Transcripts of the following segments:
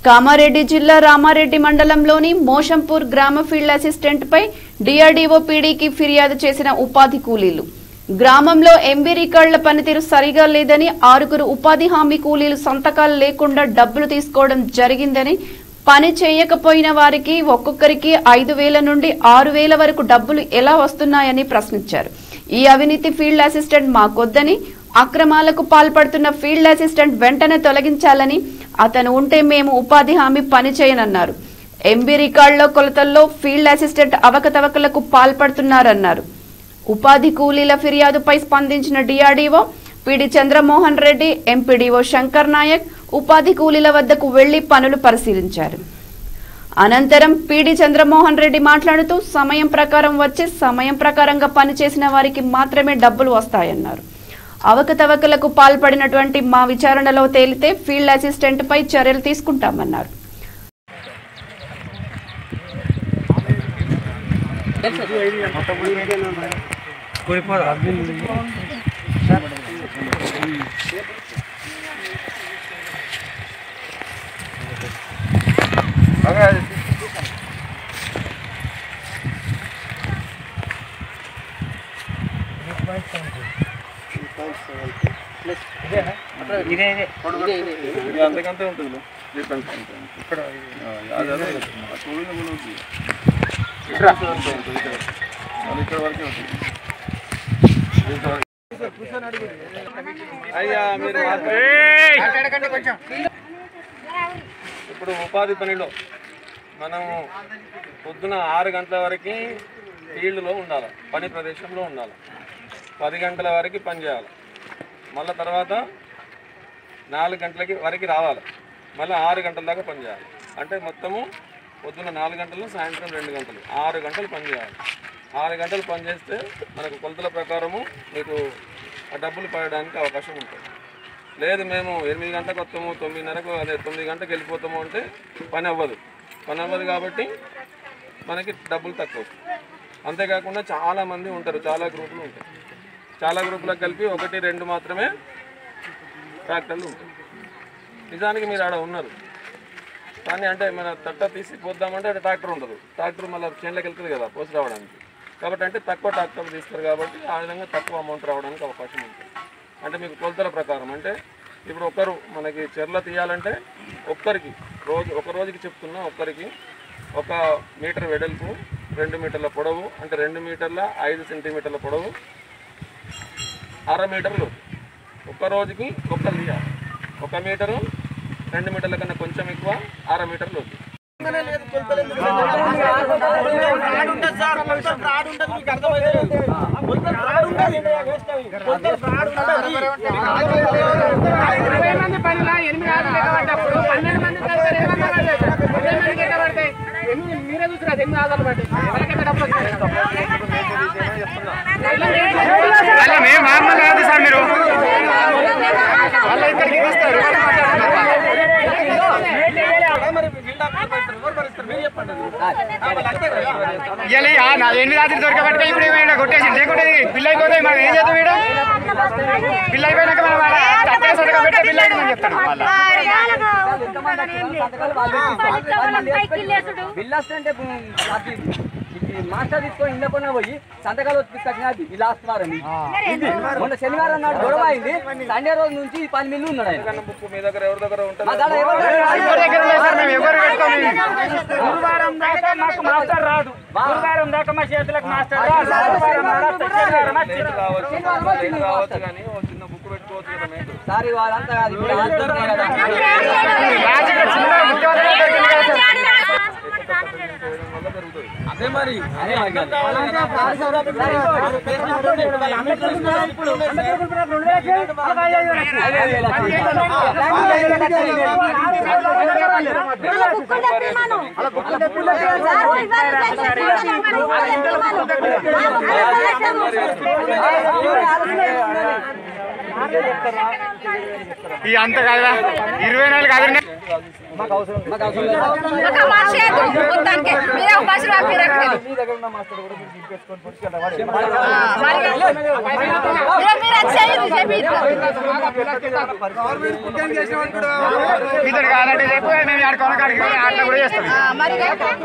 కామారెడ్డి జిల్లా రామారెడ్డి మండలంలోని మోషంపూర్ గ్రామ ఫీల్డ్ అసిస్టెంట్ పై డిఆర్డీఓ పీడీకి ఫిర్యాదు చేసిన ఉపాధి కూలీలు గ్రామంలో ఎంబీ రికార్డుల పనితీరు సరిగా లేదని ఆరుగురు ఉపాధి హామీ కూలీలు సంతకాలు లేకుండా డబ్బులు తీసుకోవడం జరిగిందని పని చేయకపోయిన వారికి ఒక్కొక్కరికి ఐదు వేల నుండి ఆరు వేల వరకు డబ్బులు ఎలా వస్తున్నాయని ప్రశ్నించారు ఈ అవినీతి ఫీల్డ్ అసిస్టెంట్ మాకొద్దని అక్రమాలకు పాల్పడుతున్న ఫీల్డ్ అసిస్టెంట్ వెంటనే తొలగించాలని అతను ఉంటే మేము ఉపాధి హామీ పని చేయనన్నారు ఎంబీ రికార్డులో కొలతల్లో ఫీల్డ్ అసిస్టెంట్ అవకతవకలకు పాల్పడుతున్నారన్నారు ఉపాధి కూలీల ఫిర్యాదుపై స్పందించిన DRDO PD Chandramohan Reddy MPDO Shankar Nayak ఉపాధి కూలీల వద్దకు వెళ్లి పనులు పరిశీలించారు అనంతరం పీడి చంద్రమోహన్ రెడ్డి మాట్లాడుతూ సమయం ప్రకారం వచ్చి సమయం ప్రకారంగా పనిచేసిన వారికి మాత్రమే డబ్బులు వస్తాయన్నారు అవకతవకలకు పాల్పడినటువంటి మా విచారణలో తేలితే ఫీల్డ్ అసిస్టెంట్ పై చర్యలు తీసుకుంటామన్నారు ఇది అంతకంతే ఉంటుంది డిఫరెన్స్ అంతే. ఇక్కడ అది అదే కదా. ఆ చూడిన కూడా ఉంటుంది. అది ఇక్కడ వరకే ఉంటుంది అయ్యా మీరు మాత్రం- ఇప్పుడు ఉపాధి పనిలో మనము పొద్దున ఆరు గంటల వరకు ఫీల్డ్లో ఉండాలి పని ప్రదేశంలో ఉండాలి పది గంటల వరకు పని చేయాలి మళ్ళీ తర్వాత నాలుగు గంటలకి వరకు రావాలి మళ్ళీ ఆరు గంటల దాకా పని చేయాలి అంటే మొత్తము పొద్దున్న నాలుగు గంటలు సాయంత్రం రెండు గంటలు ఆరు గంటలు పని చేయాలి ఆరు గంటలు పని చేస్తే మనకు కొలతల ప్రకారము మీకు ఆ డబ్బులు పడడానికి అవకాశం ఉంటుంది లేదు మేము ఎనిమిది గంటలకు వస్తాము తొమ్మిదిన్నరకు అదే తొమ్మిది గంటలకు వెళ్ళిపోతాము అంటే పని అవ్వదు పని అవ్వదు కాబట్టి మనకి డబ్బులు తక్కువ వస్తాయి. అంతేకాకుండా చాలా మంది ఉంటారు చాలా గ్రూపులు ఉంటాయి చాలా గ్రూపులకు కలిపి ఒకటి రెండు మాత్రమే ట్రాక్టర్లు ఉంటాయి నిజానికి మీరు ఆడ ఉన్నారు కానీ అంటే మన తట్ట తీసి పోద్దామంటే అక్కడ ట్రాక్టర్ ఉండదు ట్రాక్టర్ మళ్ళీ చేనులోకి వెళ్తుంది కదా పోసి రావడానికి కాబట్టి అంటే తక్కువ ట్రాక్టర్ తీస్తారు కాబట్టి ఆ విధంగా తక్కువ అమౌంట్ రావడానికి అవకాశం ఉంటుంది అంటే మీకు కొలతల ప్రకారం అంటే ఇప్పుడు ఒకరు మనకి చెర్ల తీయాలంటే ఒక్కరికి రోజు ఒక రోజుకి చెప్తున్నా ఒక్కరికి ఒక మీటర్ వెడల్పు రెండు మీటర్ల పొడవు అంటే రెండు మీటర్ల ఐదు సెంటీమీటర్ల పొడవు అర మీటర్లు ఒక్క రోజుకి ఒక్కరు తీయాలి ఒక మీటరు రెండు మీటర్ల కన్నా కొంచెం ఎక్కువ అర మీటర్లు వద్దు ఇరవై మంది పనిలా ఎనిమిది ఆరు లెక్క పడ్డప్పుడు పన్నెండు మంది కలిసి ఇరవై మంది పడ్డాయి. పన్నెండు మందికి ఎట్లా పడతాయి? ఎనిమిది మీరే చూసిరా ఎనిమిది ఆదాలు పడ్డాయి ఎవరికైతే డబ్బులు వచ్చాయి? అలా మేము మామూలు కాదు సార్ మీరు వాళ్ళ ఇక్కడికి వస్తారు ఇవాళ ఆ నా ఎనిమిది రాత్రి దొరకబట్టే ఇప్పుడు ఏమైనా కొట్టేసి లేకుంటే బిల్ అయిపోతే మనం ఏం చేద్దాం వీడు బిల్ అయిపోయినాక మనం తక్కువ సొంతగా పెట్టే బిల్ అయిపోయిందని చెప్తాడు వాళ్ళ బిల్ వస్తుంటే అది ఇది మాస్టర్ తీసుకొని ఇండకుండా పోయి సంతకాలు వచ్చి తీసుకొచ్చినది ఈ లాస్ట్ వారం ఇది. ఇది. మొన్న శనివారం నాడు గొడవ అయింది సండే రోజు నుంచి ఈ పని మిల్లు ఉన్నాడు ఆయన కన్నా బుక్ మీ దగ్గర ఎవరి దగ్గర ఉంటుంది మా దాడ ఎవరు ఎవరి దగ్గర ఉన్నాయి సార్ మేము ఎవరు పెట్టుకోము గురువారం దాకా మాకు మాస్టర్ రాదు గురువారం దాకా మా చేతులకు మాస్టర్ రాదు గురువారం నాడు శనివారం వచ్చి మేలు కావచ్చు మేలు కావచ్చు కానీ ఓ చిన్న బుక్ పెట్టుకోవచ్చు కదా మేలు సార్ వాళ్ళంతా కాదు ఇప్పుడు అందరినీ కదా. రాజుగా చిన్న ఉద్యోగాలు దొరికింది కదా సార్. చేయడం వల్ల జరుగుతుంది అదే మరి అదే మరి ఈ అంత కదా ఇరవై నాలుగు కాదు మాకు అవసరం లేదు. మీ దగ్గర ఉన్న మాస్టర్ కూడా మీరు తీసుకొని మీరు వచ్చేయండి ఇతడు కాదంటే చెప్పు మేము ఆడుకోవాలి కాడికి అట్లా కూడా చేస్తాం మరి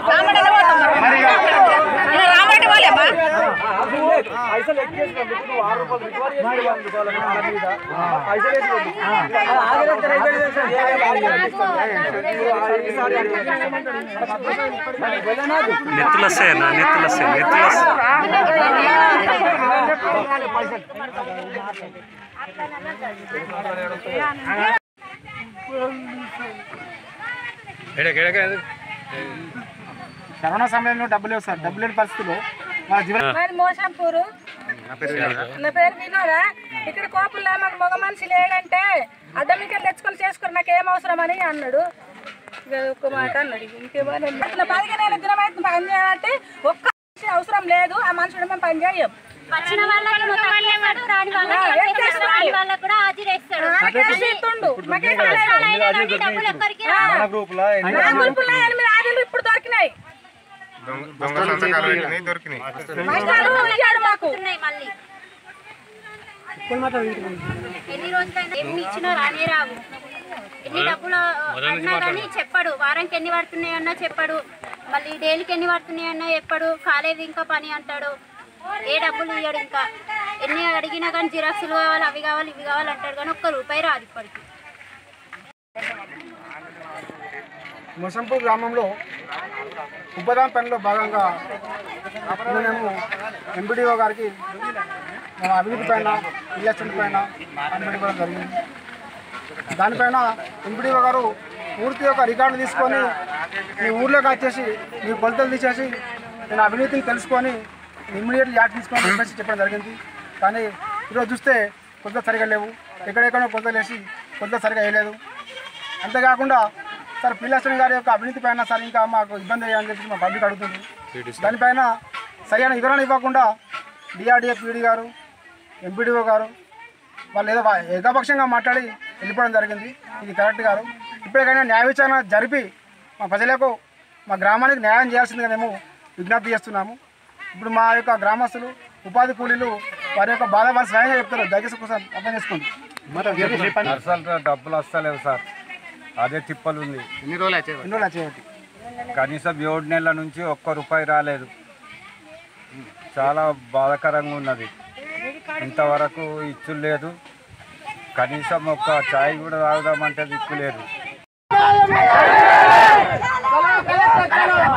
రామరెడ్డి వాళ్ళేమ్మా పైసలు ఎక్కేసినందుకు నువ్వు ఆరు రూపాయలు రికవరీ చేసి పంపించాలి మన ఆడ మీద. పైసలు వేసి పంపించు. అది ఆగలేస్తే రైల్వే స్టేషన్ ఈసారి వెళ్ళనాదు. నెత్తులు వస్తాయి అన్న నెత్తులు వస్తాయి నెత్తులు వస్తాయి కరోనా సమయంలో డబ్బులు లేవు సార్ డబ్బులు లేని పరిస్థితుల్లో మన జీవన మరి మోసంపూరు నా పేరు వినోద ఇక్కడ కోపంలో మాకు మగ మనిషి లేడంటే అడ్డమికలు తెచ్చుకొని చేసుకుని నాకు ఏం అవసరం అని అన్నాడు ఇక ఒక్క మాట అన్నాడు ఇంకేమని అట్లా పదిహేను నెలల దినం అయితే పని చేయాలంటే ఒక్క మనిషి అవసరం లేదు ఆ మనుషుడు మేము పని చేయం వచ్చిన వాళ్ళకి మొత్తం చేస్తాడు, రాని వాళ్ళకి ఏం చేస్తాడు, రాని వాళ్ళకి కూడా హాజరేస్తాడు. మాకే ఇస్తుండు మాకే కాలేదు. అయినా కానీ డబ్బులు ఎక్కడికి రావు. నా గ్రూపులో ఎనిమిది ఆటలు ఇప్పుడు దొరికినాయి మాస్టారు ఇచ్చాడు మాకు ఉన్నాయి మళ్ళీ ఎన్ని రోజులైనా ఎన్ని ఇచ్చినా రానే రావు ఎన్ని డబ్బులు అన్నా కానీ చెప్పాడు వారానికి ఎన్ని పడుతున్నాయన్నా చెప్పాడు మళ్ళీ డైలీకి ఎన్ని పడుతున్నాయన్నా చెప్పాడు కాలేదు ఇంకా పని అంటాడు ఏ డబ్బులు ఇయ్యాడు ఇంకా ఎన్ని అడిగినా కానీ జిరాక్సులు కావాలి అవి కావాలి ఇవి కావాలి అంటాడు కానీ ఒక్క రూపాయి రాదు ఇప్పటికి మొసంపూర్ గ్రామంలో ఉపదాం పనిలో భాగంగా ఇప్పుడు మేము ఎంపీడీఓ గారికి మన అభివృద్ధి పైన ఇలక్షన్ పైన అనుమతి ఇవ్వడం జరిగింది దానిపైన ఎంపీడీఓ గారు పూర్తి యొక్క రికార్డు తీసుకొని మీ ఊర్లోకి వచ్చేసి మీ కొలతలు తీసేసి నేను అవినీతిని తెలుసుకొని ఇమ్మీడియట్లీ యాక్ట్ తీసుకొని చెప్పేసి చెప్పడం జరిగింది కానీ ఈరోజు చూస్తే కొలతలు సరిగా లేవు ఎక్కడెక్కడో కొలతలు వేసి కొలతలు సరిగా వేయలేదు అంతేకాకుండా సార్ పిల్లశ్వని గారి యొక్క అవినీతి పైన సార్ ఇంకా మాకు ఇబ్బంది అయ్యని చెప్పి మా పబ్లిక్ అడుగుతుంది దానిపైన సరైన వివరణ ఇవ్వకుండా డిఆర్డిఏ పీడీ గారు ఎంపీడీఓ గారు వాళ్ళు ఏదో వా- ఏకపక్షంగా మాట్లాడి వెళ్ళిపోవడం జరిగింది ఇది కరెక్ట్ గారు ఇప్పటికైనా న్యాయ విచారణ జరిపి మా ప్రజలకు మా గ్రామానికి న్యాయం చేయాల్సిందిగా మేము విజ్ఞప్తి చేస్తున్నాము ఇప్పుడు మా యొక్క గ్రామస్తులు ఉపాధి కూలీలు వారి యొక్క బాధ వారు స్వయంగా చెప్తారు దయచేసి ఒకసారి అర్థం చేసుకోండి అసలు డబ్బులు వస్తలేవు సార్ అదే తిప్పలు ఉంది ఎన్ని రోజులు వచ్చేవాటి కనీసం ఏడు నెలల నుంచి ఒక్క రూపాయి రాలేదు చాలా బాధాకరంగా ఉన్నది ఇంతవరకు ఇచ్చు లేదు కనీసం ఒక్క ఛాయ్ కూడా తాగుదామంటే దిక్కు లేదు